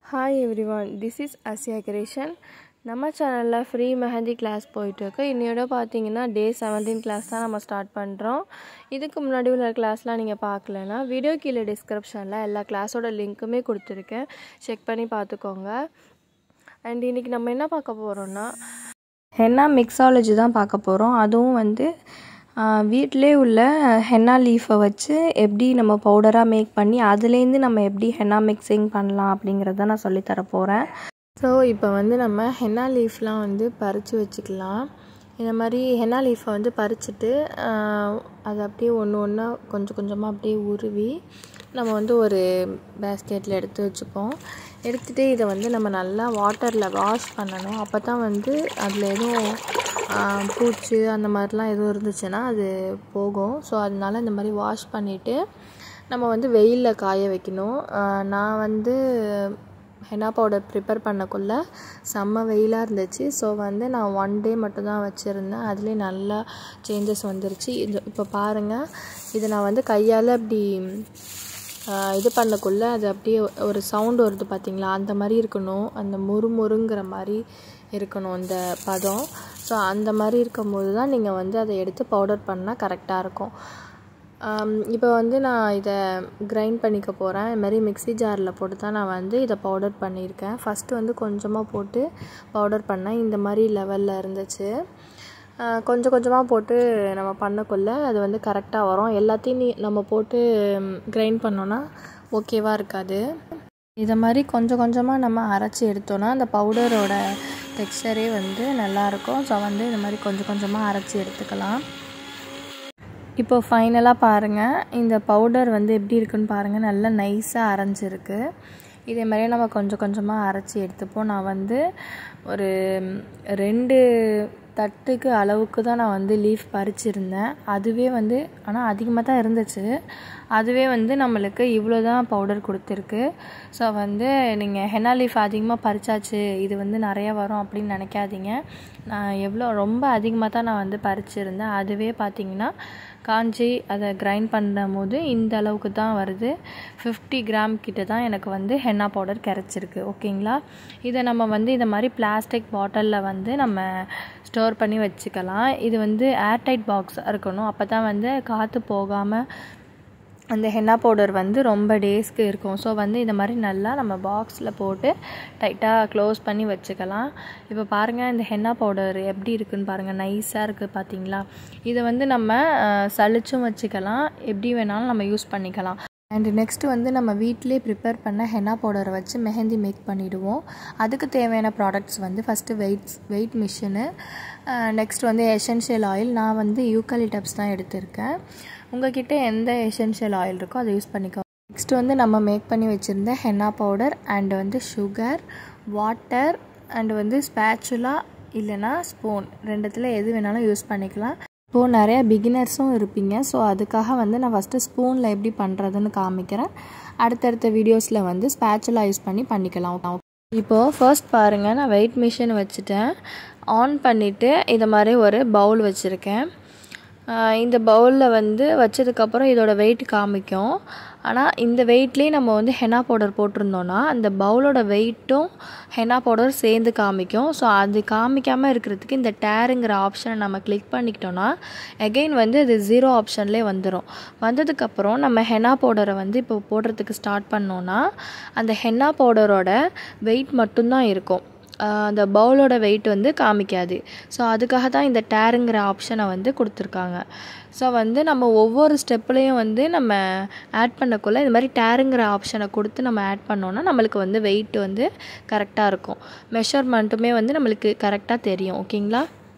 hi everyone this is Asiya creation நம்ம சேனலில் free mehndi class போயிட்டுருக்கு இன்னையோட பார்த்தீங்கன்னா டே செவன்டீன் கிளாஸ் தான் நம்ம ஸ்டார்ட் பண்ணுறோம் இதுக்கு முன்னாடி உள்ள கிளாஸ்லாம் நீங்கள் பார்க்கலன்னா வீடியோ கீழே டிஸ்கிரிப்ஷனில் எல்லா கிளாஸோட லிங்க்குமே கொடுத்துருக்கேன் செக் பண்ணி பார்த்துக்கோங்க அண்ட் இன்றைக்கி நம்ம என்ன பார்க்க போகிறோன்னா ஹென்னா மிக்ஸாலஜி தான் பார்க்க போகிறோம் அதுவும் வந்து வீட்டிலே உள்ள ஹென்னா லீஃபை வச்சு எப்படி நம்ம பவுடராக மேக் பண்ணி அதுலேருந்து நம்ம எப்படி ஹென்னா மிக்சிங் பண்ணலாம் அப்படிங்கிறத நான் சொல்லித்தர போகிறேன் ஸோ இப்போ வந்து நம்ம ஹென்னா லீஃப்லாம் வந்து பறித்து வச்சுக்கலாம் இந்த மாதிரி ஹென்னா லீஃபை வந்து பறிச்சுட்டு அதை அப்படியே ஒன்று ஒன்றா கொஞ்சம் கொஞ்சமாக அப்படியே உருவி நம்ம வந்து ஒரு பேஸ்கெட்டில் எடுத்து வச்சுப்போம் எடுத்துகிட்டு இதை வந்து நம்ம நல்லா வாட்டரில் வாஷ் பண்ணணும் அப்போ தான் வந்து அதில் எதுவும் பூச்சி அந்த மாதிரிலாம் எதுவும் இருந்துச்சுன்னா அது போகும் ஸோ அதனால இந்த மாதிரி வாஷ் பண்ணிவிட்டு நம்ம வந்து வெயிலில் காய வைக்கணும் நான் வந்து ஹெனா பவுடர் ப்ரிப்பேர் பண்ணக்குள்ள செம்ம வெயிலாக இருந்துச்சு ஸோ வந்து நான் ஒன் டே மட்டும் தான் வச்சுருந்தேன் அதுலேயே நல்லா சேஞ்சஸ் வந்துருச்சு இது இப்போ பாருங்கள் இதை நான் வந்து கையால் அப்படி இது பண்ணக்குள்ளே அது அப்படியே ஒரு சவுண்டு வருது பார்த்திங்களா அந்த மாதிரி இருக்கணும் அந்த முறு முறுங்கிற மாதிரி இருக்கணும் இந்த பதம் ஸோ அந்த மாதிரி இருக்கும்போது தான் நீங்கள் வந்து அதை எடுத்து பவுடர் பண்ணால் கரெக்டாக இருக்கும் இப்போ வந்து நான் இதை கிரைண்ட் பண்ணிக்க போகிறேன் இது மாதிரி மிக்ஸி ஜாரில் போட்டு தான் நான் வந்து இதை பவுடர் பண்ணியிருக்கேன் ஃபஸ்ட்டு வந்து கொஞ்சமாக போட்டு பவுடர் பண்ணேன் இந்த மாதிரி லெவலில் இருந்துச்சு கொஞ்சம் கொஞ்சமாக போட்டு நம்ம பண்ணக்குள்ள அது வந்து கரெக்டாக வரும் எல்லாத்தையும் நீ நம்ம போட்டு கிரைண்ட் பண்ணோன்னா ஓகேவாக இருக்காது இதை மாதிரி கொஞ்சம் கொஞ்சமாக நம்ம அரைச்சி எடுத்தோன்னா அந்த பவுடரோட டெக்ஸ்டரே வந்து நல்லாயிருக்கும் ஸோ வந்து இந்த மாதிரி கொஞ்சம் கொஞ்சமாக அரைச்சி எடுத்துக்கலாம் இப்போ ஃபைனலாக பாருங்கள் இந்த பவுடர் வந்து எப்படி இருக்குன்னு பாருங்கள் நல்லா நைஸாக அரைஞ்சிருக்கு இதே மாதிரியே நம்ம கொஞ்சம் கொஞ்சமாக அரைச்சி எடுத்துப்போம் நான் வந்து ஒரு ரெண்டு தட்டுக்கு அளவுக்கு தான் நான் வந்து லீஃப் பறிச்சிருந்தேன் அதுவே வந்து ஆனால் அதிகமாக தான் இருந்துச்சு அதுவே வந்து நம்மளுக்கு இவ்வளோ தான் பவுடர் கொடுத்துருக்கு ஸோ வந்து நீங்கள் ஹெனா லீஃப் அதிகமாக பறிச்சாச்சு இது வந்து நிறையா வரும் அப்படின்னு நினைக்காதீங்க நான் எவ்வளோ ரொம்ப அதிகமாக தான் நான் வந்து பறிச்சிருந்தேன் அதுவே பார்த்திங்கன்னா காஞ்சி அதை கிரைண்ட் பண்ணும் போது இந்த அளவுக்கு தான் வருது ஃபிஃப்டி கிராம் கிட்ட தான் எனக்கு வந்து ஹென்னா பவுடர் கிடச்சிருக்கு ஓகேங்களா இதை நம்ம வந்து இந்த மாதிரி பிளாஸ்டிக் பாட்டிலில் வந்து நம்ம ஸ்டோர் பண்ணி வச்சுக்கலாம் இது வந்து ஏர்டைட் பாக்ஸ் இருக்கணும் அப்போ தான் வந்து காற்று போகாமல் அந்த ஹென்னா பவுடர் வந்து ரொம்ப டேஸ்க்கு இருக்கும் ஸோ வந்து இந்த மாதிரி நல்லா நம்ம பாக்ஸில் போட்டு டைட்டாக க்ளோஸ் பண்ணி வச்சுக்கலாம் இப்போ பாருங்கள் இந்த ஹென்னா பவுடர் எப்படி இருக்குன்னு பாருங்கள் நைஸாக இருக்குது பார்த்தீங்களா இதை வந்து நம்ம சளிச்சும் வச்சுக்கலாம் எப்படி வேணாலும் நம்ம யூஸ் பண்ணிக்கலாம் அண்டு நெக்ஸ்ட்டு வந்து நம்ம வீட்டிலே ப்ரிப்பேர் பண்ண ஹென்னா பவுடரை வச்சு மெஹந்தி மேக் பண்ணிவிடுவோம் அதுக்கு தேவையான ப்ராடக்ட்ஸ் வந்து first weights weight machine next வந்து எசென்ஷியல் ஆயில் நான் வந்து யூக்கலிடப்ஸ் தான் எடுத்திருக்கேன் உங்ககிட்ட எந்த எசென்ஷியல் ஆயில் இருக்கோ அதை யூஸ் பண்ணிக்கோ நெக்ஸ்ட் வந்து நம்ம மேக் பண்ணி வச்சுருந்த ஹென்னா பவுடர் அண்ட் வந்து சுகர் வாட்டர் அண்ட் வந்து ஸ்பேச்சுலா இல்லைனா ஸ்பூன் ரெண்டுத்தில் எது வேணாலும் யூஸ் பண்ணிக்கலாம் இப்போது நிறையா பிகினர்ஸும் இருப்பீங்க ஸோ அதுக்காக வந்து நான் ஃபஸ்ட்டு ஸ்பூனில் எப்படி பண்ணுறதுன்னு காமிக்கிறேன் அடுத்தடுத்த வீடியோஸில் வந்து ஸ்பேச்சுலா யூஸ் பண்ணி பண்ணிக்கலாம் இப்போது ஃபர்ஸ்ட் பாருங்கள் நான் வெயிட் மிஷின் வச்சுட்டேன் ஆன் பண்ணிவிட்டு இதை மாதிரி ஒரு பவுல் வச்சுருக்கேன் இந்த பவுலில் வந்து வச்சதுக்கப்புறம் இதோட வெயிட் காமிக்கும் ஆனால் இந்த வெயிட்லேயே நம்ம வந்து ஹெனா பவுடர் போட்டிருந்தோன்னா அந்த பவுலோட வெயிட்டும் ஹெனா பவுடர் சேர்ந்து காமிக்கும் ஸோ அது காமிக்காமல் இருக்கிறதுக்கு இந்த டேருங்கிற ஆப்ஷனை நம்ம கிளிக் பண்ணிக்கிட்டோன்னா எகெயின் வந்து அது ஜீரோ ஆப்ஷன்லேயே வந்துடும் வந்ததுக்கப்புறம் நம்ம ஹெனா பவுடரை வந்து இப்போ போடுறதுக்கு ஸ்டார்ட் பண்ணோன்னா அந்த ஹென்னா பவுடரோட வெயிட் மட்டும்தான் இருக்கும் அந்த பவுலோட வெயிட் வந்து காமிக்காது ஸோ அதுக்காக தான் இந்த டேருங்கிற ஆப்ஷனை வந்து கொடுத்துருக்காங்க ஸோ வந்து நம்ம ஒவ்வொரு ஸ்டெப்லேயும் வந்து நம்ம ஆட் பண்ணக்குள்ளே இந்த மாதிரி டேருங்கிற ஆப்ஷனை கொடுத்து நம்ம ஆட் பண்ணோன்னா நம்மளுக்கு வந்து வெயிட் வந்து கரெக்டாக இருக்கும் மெஷர்மெண்ட்டுமே வந்து நம்மளுக்கு கரெக்டாக தெரியும் ஓகேங்களா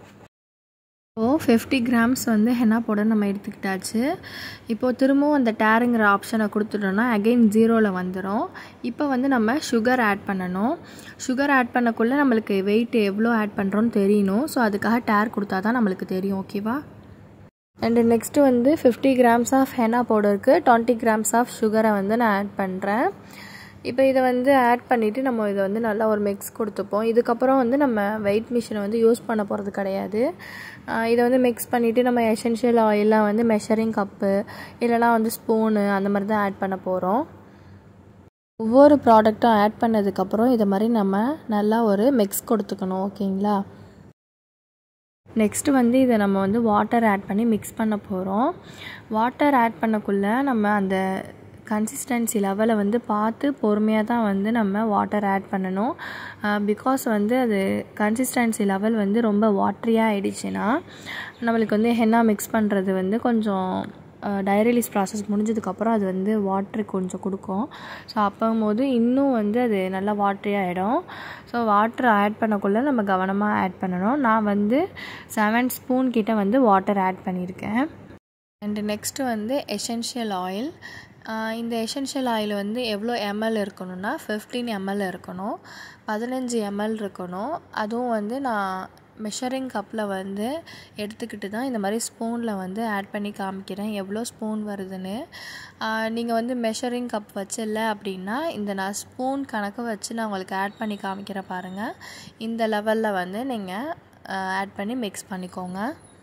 இப்போது ஃபிஃப்டி கிராம்ஸ் வந்து ஹென்னா பவுடர் நம்ம எடுத்துக்கிட்டாச்சு இப்போது திரும்பவும் அந்த டேருங்கிற ஆப்ஷனை கொடுத்துட்டோன்னா அகெயின் ஜீரோவில் வந்துடும் இப்போ வந்து நம்ம சுகர் ஆட் பண்ணணும் சுகர் ஆட் பண்ணக்குள்ளே நம்மளுக்கு வெயிட் எவ்வளோ ஆட் பண்ணுறோன்னு தெரியணும் ஸோ அதுக்காக டேர் கொடுத்தா தான் நம்மளுக்கு தெரியும் ஓகேவா அண்டு நெக்ஸ்ட்டு வந்து ஃபிஃப்டி கிராம்ஸ் ஆஃப் ஹெனா பவுடருக்கு டுவெண்ட்டி கிராம்ஸ் ஆஃப் சுகரை வந்து நான் ஆட் பண்ணுறேன் இப்போ இதை வந்து ஆட் பண்ணிவிட்டு நம்ம இதை வந்து நல்லா ஒரு மிக்ஸ் கொடுத்துப்போம் இதுக்கப்புறம் வந்து நம்ம வெயிட் மிஷினை வந்து யூஸ் பண்ண போகிறது கிடையாது இதை வந்து மிக்ஸ் பண்ணிவிட்டு நம்ம எசென்ஷியல் ஆயிலெலாம் வந்து மெஷரிங் கப்பு இல்லைனா வந்து ஸ்பூனு அந்த மாதிரி தான் ஆட் பண்ண போகிறோம் ஒவ்வொரு ப்ராடக்ட்டும் ஆட் பண்ணதுக்கப்புறம் இதை மாதிரி நம்ம நல்லா ஒரு மிக்ஸ் கொடுத்துக்கணும் ஓகேங்களா நெக்ஸ்ட்டு வந்து இதை நம்ம வந்து வாட்டர் ஆட் பண்ணி மிக்ஸ் பண்ண போகிறோம் வாட்டர் ஆட் பண்ணக்குள்ளே நம்ம அந்த கன்சிஸ்டன்சி லெவலை வந்து பார்த்து பொறுமையாக தான் வந்து நம்ம வாட்டர் ஆட் பண்ணணும் பிகாஸ் வந்து அது கன்சிஸ்டன்சி லெவல் வந்து ரொம்ப வாட்ரியாக ஆயிடுச்சுன்னா நம்மளுக்கு வந்து ஹென்னா மிக்ஸ் பண்ணுறது வந்து கொஞ்சம் டைரலிஸ் ப்ராசஸ் முடிஞ்சதுக்கப்புறம் அது வந்து வாட்ரு கொஞ்சம் கொடுக்கும் ஸோ அப்போம் போது இன்னும் வந்து அது நல்லா வாட்ரியாக ஆகிடும் ஸோ வாட்ரு ஆட் பண்ணக்குள்ளே நம்ம கவனமாக ஆட் பண்ணணும் நான் வந்து செவன் ஸ்பூன் கிட்ட வந்து வாட்டர் ஆட் பண்ணியிருக்கேன் அண்டு நெக்ஸ்ட்டு வந்து எசென்ஷியல் ஆயில் இந்த எசென்ஷியல் ஆயில் வந்து எவ்வளோ எம்எல் இருக்கணும்னா ஃபிஃப்டீன் எம்எல் இருக்கணும் பதினஞ்சு எம்எல் இருக்கணும் அதுவும் வந்து நான் மெஷரிங் கப்பில் வந்து எடுத்துக்கிட்டு தான் இந்த மாதிரி ஸ்பூனில் வந்து ஆட் பண்ணி காமிக்கிறேன் எவ்வளோ ஸ்பூன் வருதுன்னு நீங்கள் வந்து மெஷரிங் கப் வச்சில்ல அப்படின்னா இந்த நான் ஸ்பூன் கணக்கு வச்சு நான் உங்களுக்கு ஆட் பண்ணி காமிக்கிறேன் பாருங்கள் இந்த லெவலில் வந்து நீங்கள் ஆட் பண்ணி மிக்ஸ் பண்ணிக்கோங்க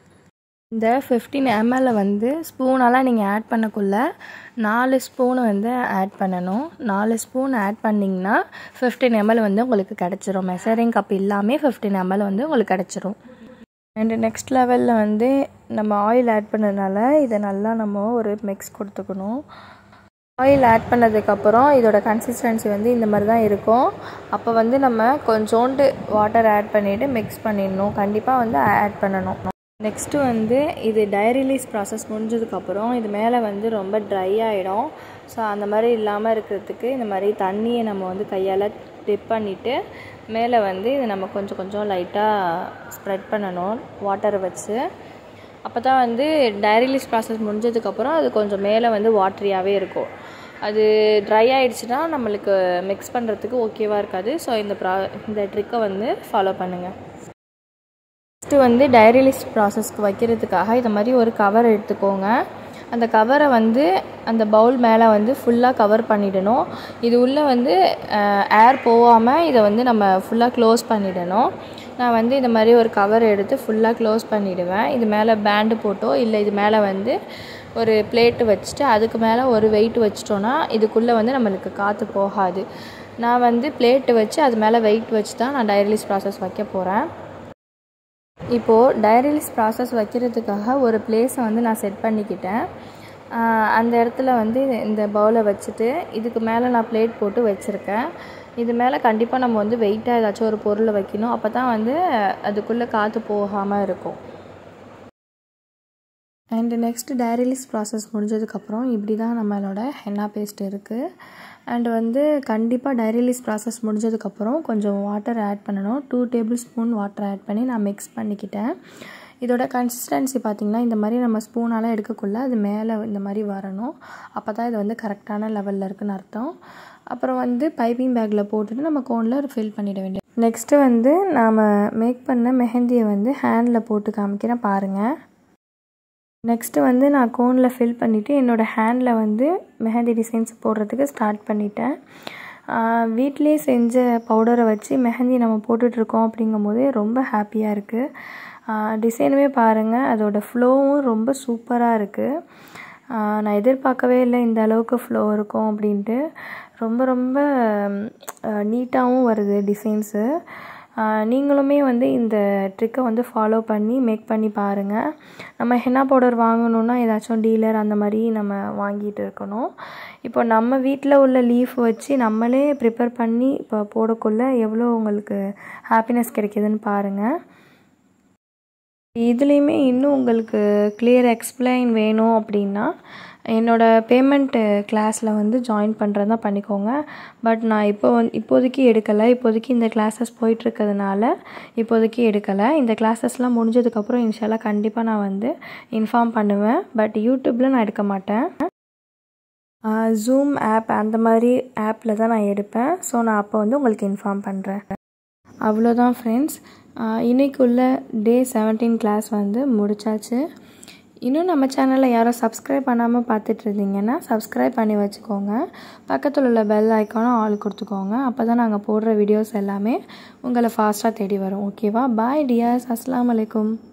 இந்த ஃபிஃப்டீன் எம்எல்ல வந்து ஸ்பூனெல்லாம் நீங்கள் ஆட் பண்ணக்குள்ள நாலு ஸ்பூன் வந்து ஆட் பண்ணணும் நாலு ஸ்பூன் ஆட் பண்ணிங்கன்னா ஃபிஃப்டீன் எம்எல் வந்து உங்களுக்கு கிடச்சிரும் மெசரிங் கப் இல்லாமல் ஃபிஃப்டீன் எம்எல் வந்து உங்களுக்கு கிடச்சிரும் அண்டு நெக்ஸ்ட் லெவலில் வந்து நம்ம ஆயில் ஆட் பண்ணதுனால இதை நல்லா நம்ம ஒரு மிக்ஸ் கொடுத்துக்கணும் ஆயில் ஆட் பண்ணதுக்கப்புறம் இதோட கன்சிஸ்டன்சி வந்து இந்த மாதிரி தான் இருக்கும் அப்போ வந்து நம்ம கொஞ்சோண்டு வாட்டர் ஆட் பண்ணிவிட்டு மிக்ஸ் பண்ணிடணும் கண்டிப்பாக வந்து ஆட் பண்ணணும் நெக்ஸ்ட்டு வந்து இது டயரிலீஸ் ப்ராசஸ் முடிஞ்சதுக்கப்புறம் இது மேலே வந்து ரொம்ப ட்ரை ஆகிடும் ஸோ அந்த மாதிரி இல்லாமல் இருக்கிறதுக்கு இந்த மாதிரி தண்ணியை நம்ம வந்து கையால் டிப் பண்ணிவிட்டு மேலே வந்து இது நம்ம கொஞ்சம் கொஞ்சம் லைட்டாக ஸ்ப்ரெட் பண்ணணும் வாட்டரை வச்சு அப்போ தான் வந்து டயரிலீஸ் ப்ராசஸ் முடிஞ்சதுக்கப்புறம் அது கொஞ்சம் மேலே வந்து வாட்ரியாகவே இருக்கும் அது ட்ரை ஆகிடுச்சுன்னா நம்மளுக்கு மிக்ஸ் பண்ணுறதுக்கு ஓகேவாக இருக்காது ஸோ இந்த ப்ரா இந்த ட்ரிக்கை வந்து ஃபாலோ பண்ணுங்கள் நெக்ஸ்ட்டு வந்து டைரிலிஸ்ட் ப்ராசஸ்க்கு வைக்கிறதுக்காக இந்த மாதிரி ஒரு கவர் எடுத்துக்கோங்க அந்த கவரை வந்து அந்த பவுல் மேலே வந்து ஃபுல்லாக கவர் பண்ணிடணும் இது உள்ளே வந்து ஏர் போகாமல் இதை வந்து நம்ம ஃபுல்லாக க்ளோஸ் பண்ணிடணும் நான் வந்து இந்த மாதிரி ஒரு கவர் எடுத்து ஃபுல்லாக க்ளோஸ் பண்ணிவிடுவேன் இது மேலே பேண்டு போட்டோ இல்லை இது மேலே வந்து ஒரு பிளேட்டு வச்சுட்டு அதுக்கு மேலே ஒரு வெயிட் வச்சிட்டோன்னா இதுக்குள்ளே வந்து நம்மளுக்கு காற்று போகாது நான் வந்து பிளேட்டு வச்சு அது மேலே வெயிட் வச்சு தான் நான் டைரிலிஸ் ப்ராசஸ் வைக்க போகிறேன் இப்போது டைரிலிஸ் ப்ராசஸ் வைக்கிறதுக்காக ஒரு பிளேஸை வந்து நான் செட் பண்ணிக்கிட்டேன் அந்த இடத்துல வந்து இந்த பவுலை வச்சுட்டு இதுக்கு மேலே நான் பிளேட் போட்டு வச்சுருக்கேன் இது மேலே கண்டிப்பாக நம்ம வந்து வெயிட்டாக ஏதாச்சும் ஒரு பொருளை வைக்கணும் அப்போ தான் வந்து அதுக்குள்ளே காற்று போகாமல் இருக்கும் அண்டு நெக்ஸ்ட்டு டைரிலிஸ் ப்ராசஸ் முடிஞ்சதுக்கப்புறம் இப்படி தான் நம்மளோட ஹென்னா பேஸ்ட் இருக்குது அண்ட் வந்து கண்டிப்பாக டைரிலிஸ் ப்ராசஸ் முடிஞ்சதுக்கப்புறம் கொஞ்சம் வாட்டர் ஆட் பண்ணணும் two tablespoon water add பண்ணி நான் மிக்ஸ் பண்ணிக்கிட்டேன் இதோட கன்சிஸ்டன்சி பார்த்திங்கன்னா இந்த மாதிரி நம்ம ஸ்பூனால் எடுக்கக்குள்ள அது மேலே இந்த மாதிரி வரணும் அப்போ தான் இது வந்து கரெக்டான லெவலில் இருக்குன்னு அர்த்தம் அப்புறம் வந்து பைப்பிங் பேக்கில் போட்டுட்டு நம்ம கோனில் ஃபில் பண்ணிட வேண்டியது நெக்ஸ்ட்டு வந்து நாம் மேக் பண்ண மெஹந்தியை வந்து ஹேண்டில் போட்டு காமிக்கிறேன் பாருங்கள் நெக்ஸ்ட்டு வந்து நான் கோனில் ஃபில் பண்ணிவிட்டு என்னோடய ஹேண்டில் வந்து மெஹந்தி டிசைன்ஸ் போடுறதுக்கு ஸ்டார்ட் பண்ணிட்டேன் வீட்டிலே செஞ்ச பவுடரை வச்சு மெஹந்தி நம்ம போட்டுட்ருக்கோம் அப்படிங்கும்போதே ரொம்ப ஹாப்பியாக இருக்குது டிசைனுமே பாருங்கள் அதோடய ஃப்ளோவும் ரொம்ப சூப்பராக இருக்குது நான் எதிர்பார்க்கவே இல்லை இந்த அளவுக்கு ஃப்ளோ இருக்கும் அப்படின்ட்டு ரொம்ப ரொம்ப நீட்டாகவும் வருது டிசைன்ஸு நீங்களுமே வந்து இந்த ட்ரிக்கை வந்து ஃபாலோ பண்ணி மேக் பண்ணி பாருங்கள் நம்ம ஹென்னா பவுடர் வாங்கணுன்னா ஏதாச்சும் டீலர் அந்த மாதிரி நம்ம வாங்கிட்டு இருக்கணும் இப்போ நம்ம வீட்டில் உள்ள லீஃப் வச்சு நம்மளே ப்ரிப்பேர் பண்ணி இப்போ போடக்குள்ள எவ்வளோ உங்களுக்கு ஹாப்பினஸ் கிடைக்கிதுன்னு பாருங்கள் இதுலேயுமே இன்னும் உங்களுக்கு கிளியர் எக்ஸ்பிளைன் வேணும் அப்படின்னா என்னோடய பேமெண்ட்டு கிளாஸில் வந்து ஜாயின் பண்ணுறதா பண்ணிக்கோங்க பட் நான் இப்போ வந்து இப்போதைக்கு எடுக்கலை இப்போதைக்கு இந்த கிளாஸஸ் போயிட்டுருக்கிறதுனால இப்போதைக்கு எடுக்கலை இந்த கிளாஸஸ்லாம் முடிஞ்சதுக்கப்புறம் இன்ஷால்லாம் கண்டிப்பாக நான் வந்து இன்ஃபார்ம் பண்ணுவேன் பட் யூடியூப்பில் நான் எடுக்க மாட்டேன் ஜூம் ஆப் அந்த மாதிரி ஆப்பில் தான் நான் எடுப்பேன் ஸோ நான் அப்போ வந்து உங்களுக்கு இன்ஃபார்ம் பண்ணுறேன் அவ்வளோதான் ஃப்ரெண்ட்ஸ் இன்றைக்குள்ள டே செவன்டீன் கிளாஸ் வந்து முடிச்சாச்சு இன்னும் நம்ம சேனலில் யாரும் சப்ஸ்கிரைப் பண்ணாமல் பார்த்துட்டு இருந்தீங்கன்னா சப்ஸ்கிரைப் பண்ணி வச்சுக்கோங்க பக்கத்தில் உள்ள பெல் ஐக்கானும் ஆள் கொடுத்துக்கோங்க அப்போ தான் நாங்கள் போடுற வீடியோஸ் எல்லாமே உங்களை ஃபாஸ்ட்டாக தேடி வரும் ஓகேவா பாய் டியர்ஸ் அஸ்லாம் வலைக்கும்